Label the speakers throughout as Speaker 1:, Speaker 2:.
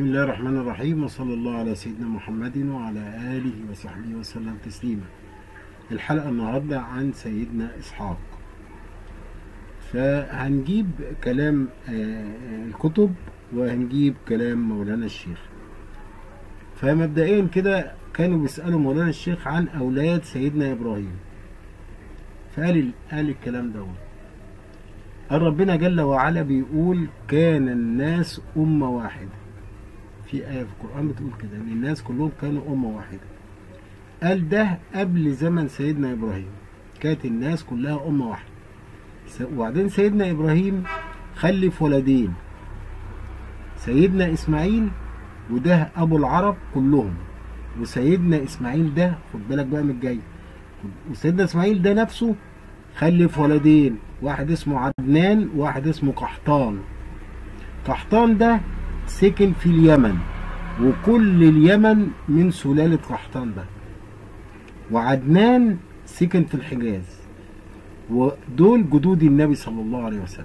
Speaker 1: بسم الله الرحمن الرحيم وصلى الله على سيدنا محمد وعلى آله وصحبه وسلم تسليما الحلقة النهاردة عن سيدنا إسحاق فهنجيب كلام آه، الكتب وهنجيب كلام مولانا الشيخ فمبدئيا كده كانوا بيسألوا مولانا الشيخ عن أولاد سيدنا إبراهيم فقال قال الكلام دوت قال ربنا جل وعلا بيقول كان الناس أمة واحدة في آية في القرآن بتقول كده إن الناس كلهم كانوا أمة واحدة قال ده قبل زمن سيدنا إبراهيم كانت الناس كلها أمة واحدة س- وبعدين سيدنا إبراهيم خلف ولدين سيدنا إسماعيل وده أبو العرب كلهم وسيدنا إسماعيل ده خد بالك بقى من الجاي وسيدنا إسماعيل ده نفسه خلف ولدين واحد اسمه عدنان وواحد اسمه قحطان قحطان ده سكن في اليمن وكل اليمن من سلالة قحطان ده وعدنان سكن في الحجاز ودول جدود النبي صلى الله عليه وسلم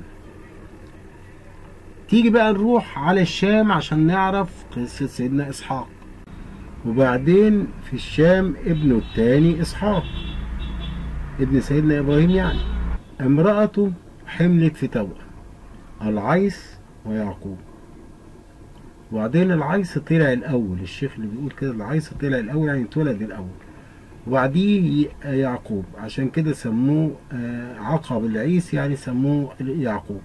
Speaker 1: تيجي بقى نروح على الشام عشان نعرف قصة سيدنا إسحاق وبعدين في الشام ابنه التاني إسحاق ابن سيدنا إبراهيم يعني امرأته حملت في توأم العيس ويعقوب وبعدين العيس طلع الأول الشيخ اللي بيقول كده العيس طلع الأول يعني اتولد الأول وبعديه يعقوب عشان كده سموه آه، عقب العيس يعني سموه يعقوب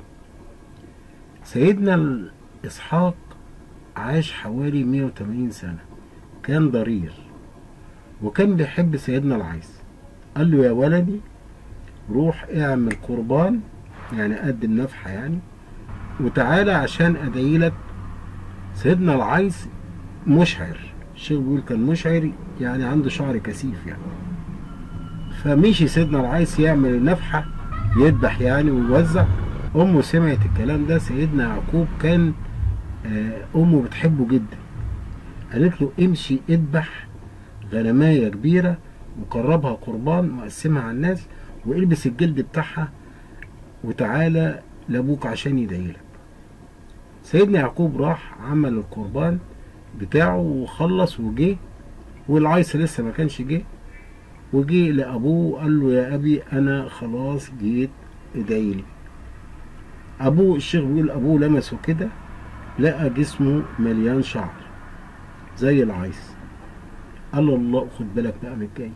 Speaker 1: سيدنا إسحاق عاش حوالي 180 سنة كان ضرير وكان بيحب سيدنا العيس قال له يا ولدي روح اعمل قربان يعني قدم نفحة يعني وتعالى عشان ادعي لك سيدنا العيس مشعر الشيخ بيقول كان مشعر يعني عنده شعر كثيف يعني فمشي سيدنا العيس يعمل النفحة يذبح يعني ويوزع امه سمعت الكلام ده سيدنا يعقوب كان آه، امه بتحبه جدا قالت له امشي اذبح غنمايه كبيره وقربها قربان وقسمها على الناس والبس الجلد بتاعها وتعالى لابوك عشان يدعي لك سيدنا يعقوب راح عمل القربان بتاعه وخلص وجه والعيس لسه ما كانش جه وجه لابوه قال له يا ابي انا خلاص جيت ادعي لي ابوه الشيخ بيقول ابوه لمسه كده لقى جسمه مليان شعر زي العيس قال له الله خد بالك بقى من الجاي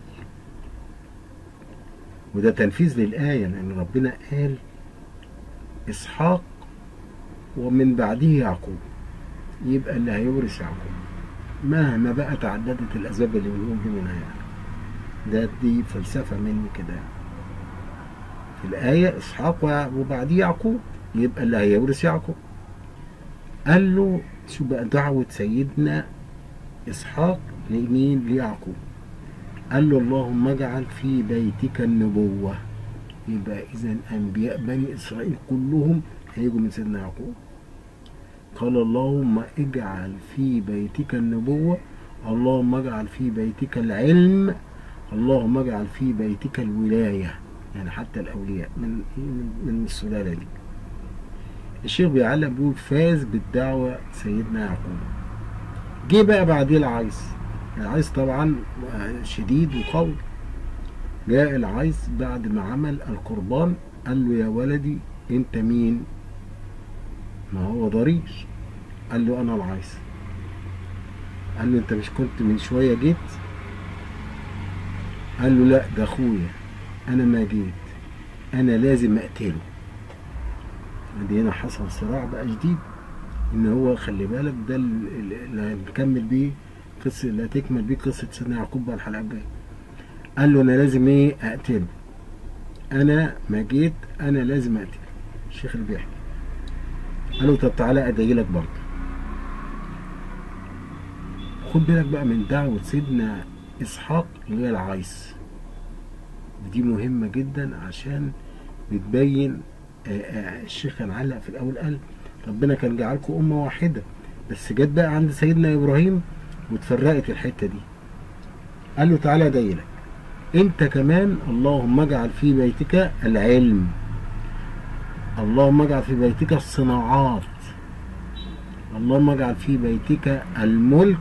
Speaker 1: وده تنفيذ للآية لأن ربنا قال إسحاق ومن بعده يعقوب يبقى اللي هيورث يعقوب مهما بقى تعددت الأسباب اللي بنقول دي منها يعني ده دي فلسفة مني كده يعني. في الآية إسحاق ويع- وبعديه يعقوب يبقى اللي هيورث يعقوب قال له شو بقى دعوة سيدنا إسحاق لمين ليعقوب قال له اللهم اجعل في بيتك النبوة يبقى إذا أنبياء بني إسرائيل كلهم هيجوا من سيدنا يعقوب قال اللهم اجعل في بيتك النبوة اللهم اجعل في بيتك العلم اللهم اجعل في بيتك الولاية يعني حتى الأولياء من من- من السلالة دي الشيخ بيعلق بيقول فاز بالدعوة سيدنا يعقوب جه بقى بعديه العيس العيس طبعا شديد وقوي جاء العيس بعد ما عمل القربان قال له يا ولدي انت مين ما هو ضرير قال له انا العيس قال له انت مش كنت من شويه جيت قال له لا ده اخويا انا ما جيت انا لازم اقتله ادي هنا حصل صراع بقى شديد ان هو خلي بالك ده ال- ال- اللي هنكمل بيه قصه اللي هتكمل بيه قصه سيدنا يعقوب بقى الحلقه الجايه قال له انا لازم ايه اقتله انا ما جيت انا لازم اقتله الشيخ اللي بيحكي قال له طب تعالى ادعي لك برضه خد بالك بقى من دعوه سيدنا اسحاق اللي هي العيس دي مهمه جدا عشان بتبين آه، آه، الشيخ كان علق في الاول قال ربنا كان جعلكم امه واحده بس جت بقى عند سيدنا ابراهيم واتفرقت الحته دي قال له تعالى ادعي لك انت كمان اللهم اجعل في بيتك العلم اللهم اجعل في بيتك الصناعات اللهم اجعل في بيتك الملك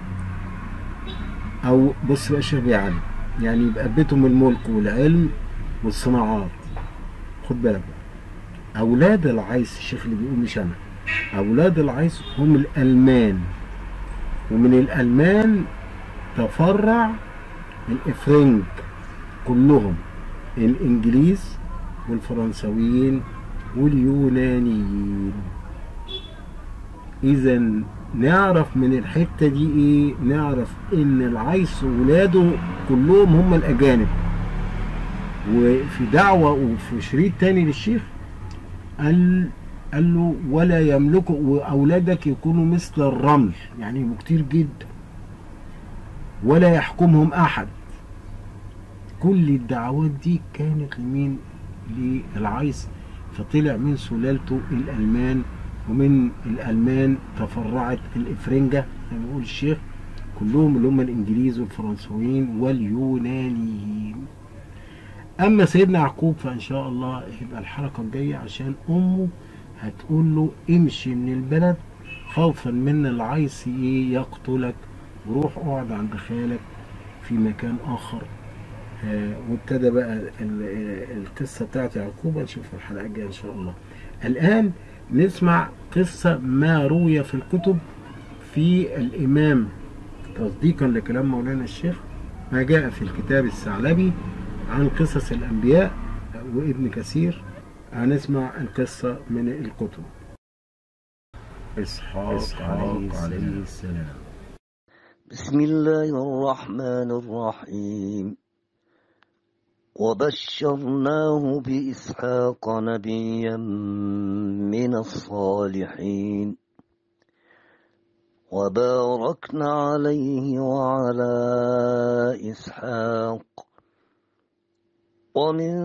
Speaker 1: او بص بقى الشيخ بيعلم يعني يبقى بيتهم الملك والعلم والصناعات خد بالك بقى اولاد العيس الشيخ اللي بيقول مش انا اولاد العيس هم الالمان ومن الالمان تفرع الافرنج كلهم الانجليز والفرنسويين واليونانيين اذا نعرف من الحتة دي ايه نعرف ان العيس وولاده كلهم هم الاجانب وفي دعوة وفي شريط تاني للشيخ قال قال له ولا يملكوا واولادك يكونوا مثل الرمل يعني يبقوا كتير جدا ولا يحكمهم احد كل الدعوات دي كانت لمين للعيس فطلع من سلالته الالمان ومن الالمان تفرعت الافرنجه زي ما بيقول الشيخ كلهم اللي هم الانجليز والفرنسويين واليونانيين اما سيدنا يعقوب فان شاء الله يبقى الحلقه الجايه عشان امه هتقول له امشي من البلد خوفا من العيس ايه يقتلك وروح اقعد عند خالك في مكان اخر آه وابتدى بقى ال- ال- القصه بتاعت يعقوب نشوفها الحلقه الجايه ان شاء الله الان نسمع قصه ما روي في الكتب في الامام تصديقا لكلام مولانا الشيخ ما جاء في الكتاب الثعلبي عن قصص الانبياء وابن كثير هنسمع القصه من الكتب اسحاق, إسحاق عليه السلام
Speaker 2: بسم الله الرحمن الرحيم وبشرناه بإسحاق نبيا من الصالحين وباركنا عليه وعلى إسحاق ومن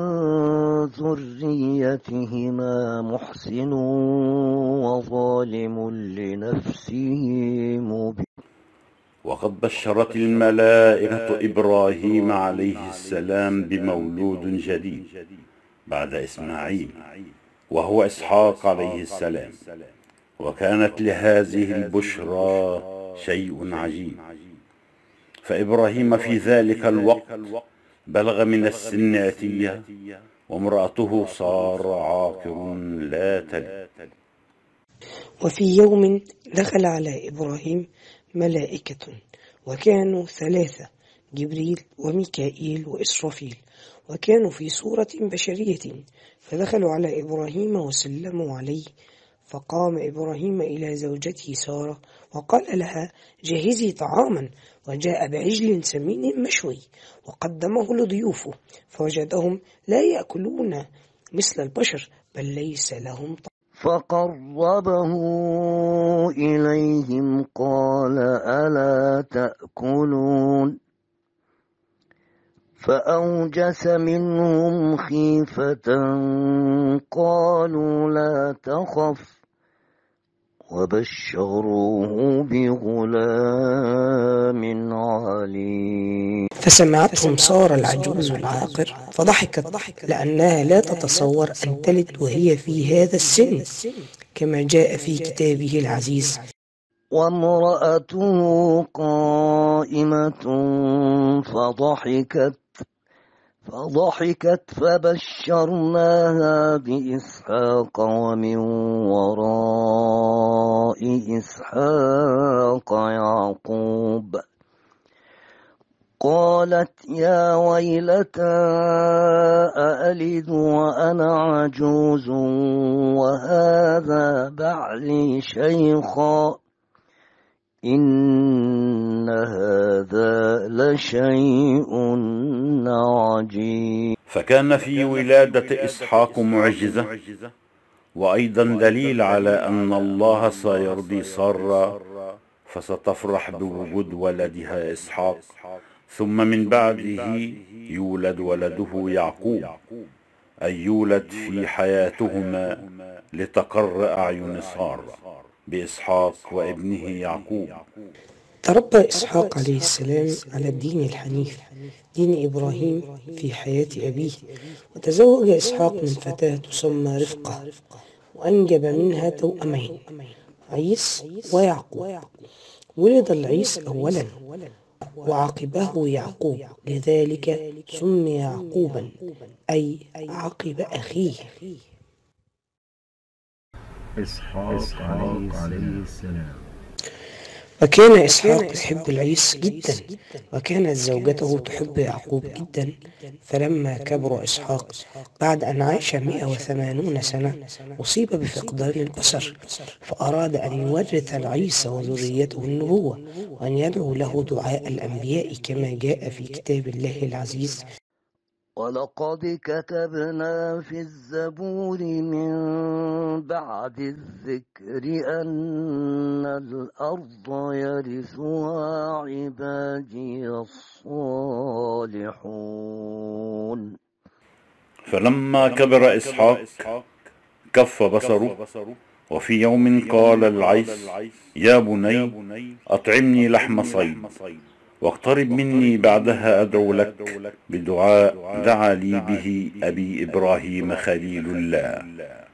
Speaker 2: ذريتهما محسن وظالم لنفسه مبين
Speaker 3: وقد بشرت الملائكة إبراهيم عليه السلام بمولود جديد بعد إسماعيل وهو إسحاق عليه السلام وكانت لهذه البشرى شيء عجيب فإبراهيم في ذلك الوقت بلغ من السن عتية وامرأته صار عاقر لا تلد
Speaker 4: وفي يوم دخل على إبراهيم ملائكة وكانوا ثلاثة جبريل وميكائيل وإسرافيل وكانوا في صورة بشرية فدخلوا على إبراهيم وسلموا عليه فقام إبراهيم إلى زوجته سارة وقال لها جهزي طعاما وجاء بعجل سمين مشوي وقدمه لضيوفه فوجدهم لا يأكلون مثل البشر بل ليس لهم طعام
Speaker 2: فقربه إليهم قال ألا تأكلون فأوجس منهم خيفة قالوا لا تخف وبشروه بغلام عليم
Speaker 4: فسمعتهم سارة العجوز العاقر فضحكت لأنها لا تتصور أن تلد وهي في هذا السن كما جاء في كتابه العزيز
Speaker 2: وامرأته قائمة فضحكت فضحكت فبشرناها بإسحاق ومن وراء إسحاق يعقوب قالت يا ويلتى أألد وأنا عجوز وهذا بعلي شيخا إن هذا لشيء عجيب
Speaker 3: فكان في ولادة إسحاق معجزة وأيضا دليل على أن الله سيرضي سارة فستفرح بوجود ولدها إسحاق ثم من بعده يولد ولده يعقوب أي يولد في حياتهما لتقر أعين سارة بإسحاق وابنه يعقوب
Speaker 4: تربى إسحاق عليه السلام على الدين الحنيف دين إبراهيم في حياة أبيه وتزوج إسحاق من فتاة تسمى رفقة وأنجب منها توأمين عيس ويعقوب ولد العيس أولا وعقبه يعقوب لذلك سمي يعقوبا أي عقب أخيه
Speaker 1: إسحاق عليه السلام
Speaker 4: وكان إسحاق يحب العيس جدا وكانت زوجته تحب يعقوب جدا فلما كبر إسحاق بعد أن عاش 180 سنة أصيب بفقدان البصر فأراد أن يورث العيسى وذريته النبوة وأن يدعو له دعاء الأنبياء كما جاء في كتاب الله العزيز
Speaker 2: ولقد كتبنا في الزبور من بعد الذكر أن الأرض يرثها عبادي الصالحون
Speaker 3: فلما كبر إسحاق كف بصره وفي يوم قال العيس يا بني أطعمني لحم صيد واقترب مني بعدها أدعو لك بدعاء دعا لي به أبي إبراهيم خليل الله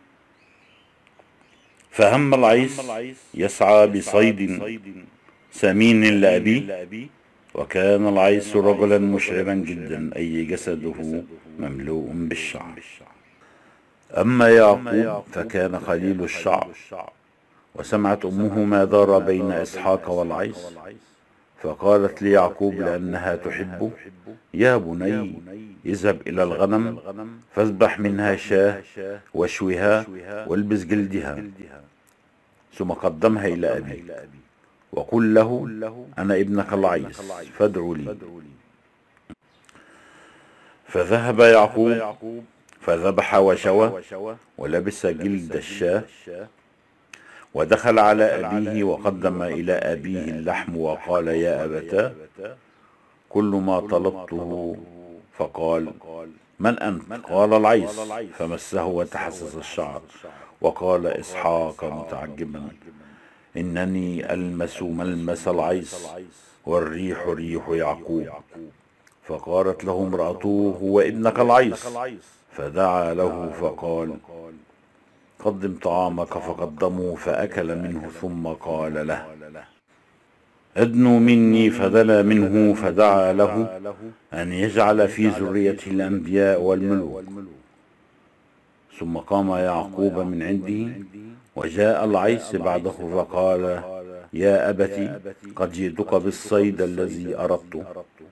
Speaker 3: فهم العيس يسعى بصيد سمين لأبيه وكان العيس رجلا مشعرا جدا أي جسده مملوء بالشعر أما يعقوب فكان قليل الشعر وسمعت أمه ما دار بين إسحاق والعيس فقالت ليعقوب لأنها تحبه يا بني اذهب إلى الغنم فاذبح منها شاه واشوها والبس جلدها ثم قدمها إلى أبي وقل له أنا ابنك العيس فادعو لي فذهب يعقوب فذبح وشوى ولبس جلد الشاه ودخل على أبيه وقدم إلى أبيه اللحم وقال يا أبتاه كل ما طلبته فقال من أنت قال العيس فمسه وتحسس الشعر وقال إسحاق متعجبا إنني ألمس ملمس العيس والريح ريح يعقوب فقالت له امرأته هو ابنك العيس فدعا له فقال قدم طعامك فقدموا فأكل منه ثم قال له ادنوا مني فدنا منه فدعا له أن يجعل في ذريته الأنبياء والملوك ثم قام يعقوب من عنده وجاء العيس بعده فقال يا أبت قد جئتك بالصيد الذي أردته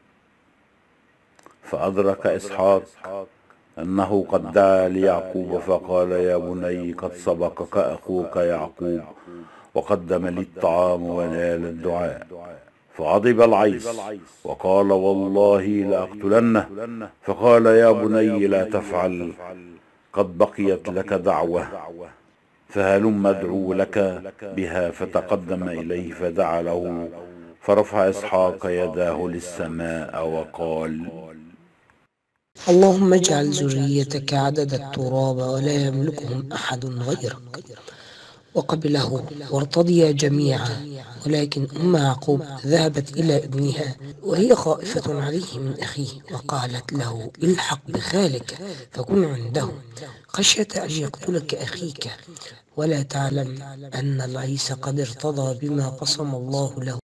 Speaker 3: فأدرك إسحاق أنه قد دعا ليعقوب فقال يا بني قد سبقك أخوك يعقوب وقدم لي الطعام ونال الدعاء فغضب العيس وقال والله لأقتلنه فقال يا بني لا تفعل قد بقيت لك دعوة فهلم ادعو لك بها فتقدم إليه فدعا له فرفع إسحاق يداه للسماء وقال
Speaker 4: اللهم اجعل ذريتك عدد التراب ولا يملكهم أحد غيرك وقبله وارتضيا جميعا ولكن أم يعقوب ذهبت إلى ابنها وهي خائفة عليه من أخيه وقالت له الحق بخالك فكن عنده خشية أن يقتلك أخيك ولا تعلم أن العيس قد ارتضى بما قسم الله له